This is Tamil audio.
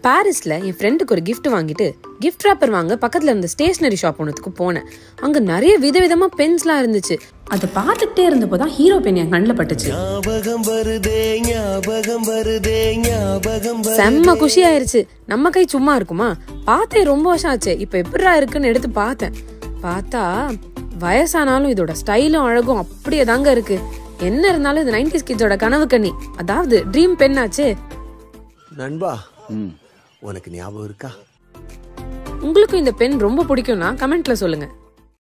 பாரிஸ்ல என் ஃப்ரெண்டுக்கு ஒரு gift வாங்கிட்டு gift wrapper வாங்க பக்கத்துல இருந்த ஸ்டேஷனரி ஷாப் ஒன்றுக்கு போனேன் அங்க நிறைய விதவிதமா பென்ஸ்லாம் இருந்துச்சு அதை பார்த்துட்டே இருந்தப்போ தான் ஹீரோ பென் என் கண்ணில் பட்டுச்சு ஞாபகம் வருதே ஞாபகம் வருதே ஞாபகம் வரு- செம்ம குஷி ஆயிருச்சு நம்ம கை சும்மா இருக்குமா பார்த்தே ரொம்ப வருஷம் ஆச்சு இப்ப எப்படிடா இருக்குன்னு எடுத்து பார்த்தேன் பார்த்தா வயசானாலும் இதோட ஸ்டைலும் அழகும் அப்படியே தாங்க இருக்கு என்ன இருந்தாலும் இது நைன்டிஸ் கிட்ஸோட கனவு கண்ணி அதாவது ட்ரீம் பென் ஆச்சு நண்பா உனக்கு ஞாபகம் இருக்கா உங்களுக்கும் இந்த பென் ரொம்ப பிடிக்கும்னா கமெண்ட்ல சொல்லுங்க